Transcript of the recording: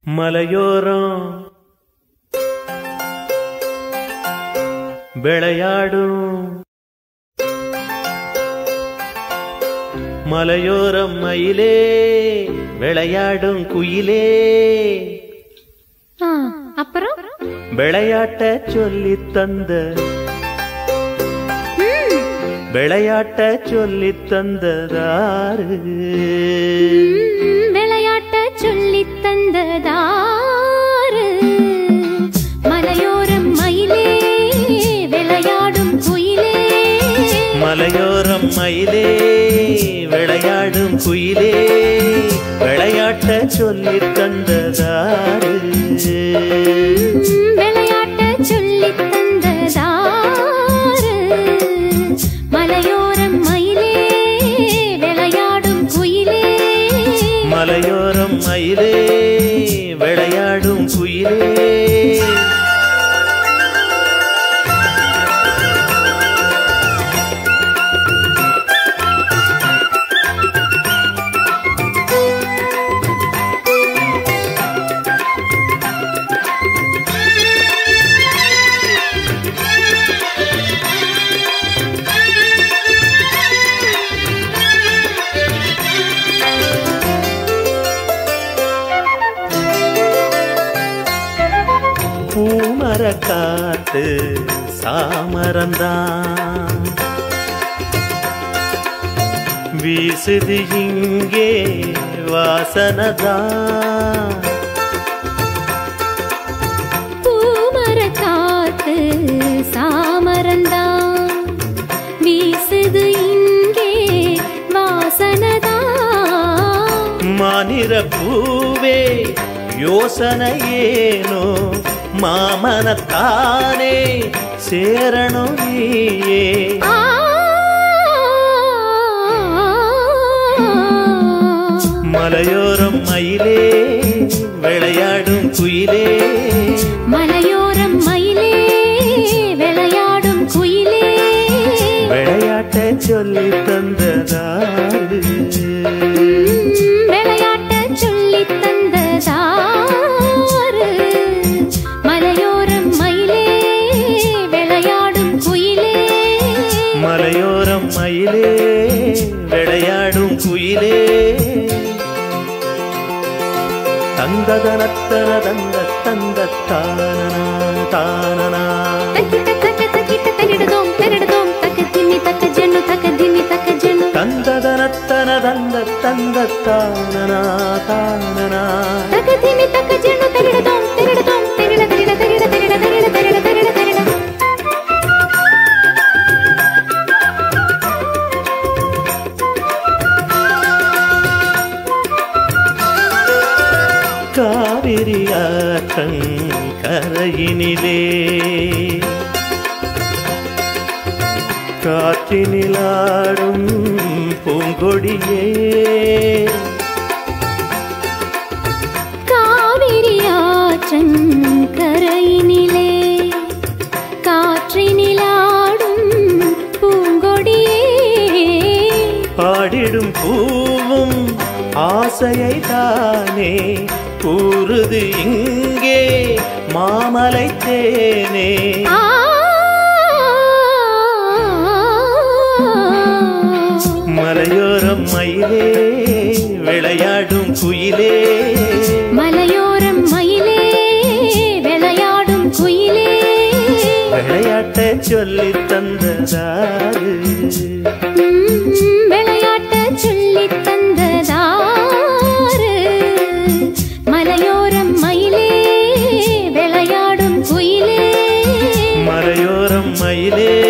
மலையோரம் விளையாடும் மலையோரம் மயிலே விளையாடும் குயிலே ஆ, அப்புறம் விளையாட்ட சொல்லித் தந்த ம், விளையாட்ட சொல்லித் தந்ததாரு ம், விளையாட்ட சொல்லித் தந்ததாரு மலையோரம் மயிலே விளையாடும் குயிலே மலையோரம் மயிலே விளையாடும் குயிலே விளையாட்ட சொல்லித் தந்ததாரு ம், விளையாட்ட சொல்லித் தந்ததாரு மலையோரம் மயிலே விளையாடும் குயிலே மலையோரம் மயிலே விளையாடும் குயிலே பூமர காத்து சாமரந்தான் வீசுது இங்கே வாசனதான் பூமர காத்து சாமரந்தான் வீசுது இங்கே வாசனதான் மானிர பூவே யோசனை ஏனோ மாமனத்தானே சேரணும் நீயே ஆ மலையோரம் மயிலே விளையாடும் குயிலே மலையோரம் மயிலே விளையாடும் குயிலே விளையாட்ட சொல்லி தந்ததாரு ம், விளையாட்ட சொல்லித் தந்ததாரு மலையோரம் மயிலே விளையாடும் குயிலே மலையோரம் மயிலே விளையாடும் குயிலே தந்ததனத்தன தந்த தந்த தானனா தானனா தக்கிட்ட தக்க தக்கிட்ட தகிடதோம் தகிடதோம் தக்க திம்மி தக்க ஜென்னு தக்க திம்மி தக்க ஜென்னு தந்ததனத்தன தந்த தந்த தானனா தானனா தக்க திம்மி தக்க ஜென்னு தகிடதோம் தகிடதோம் தகிட தகிட தகிட தகிட தகிட தகிட தகிட தகிட காவிரி ஆற்றங் கரையினிலே காற்றினிலாடும் பூங்கொடியே காவிரி ஆற்றங்கரையினிலே காற்றினிலாடும் பூங்கொடியே பாடிடும் பூவும் ஆசையை தானே கூறுது இங்கே மாமலை தேனே ஆ மலையோரம் மயிலே விளையாடும் குயிலே மலையோரம் மயிலே விளையாடும் குயிலே விளையாட்ட சொல்லி தந்ததாரு ம், விளையாட்ட சொல்லித் தந்ததாரு மலையோரம் மயிலே விளையாடும் குயிலே மலையோரம் மயிலே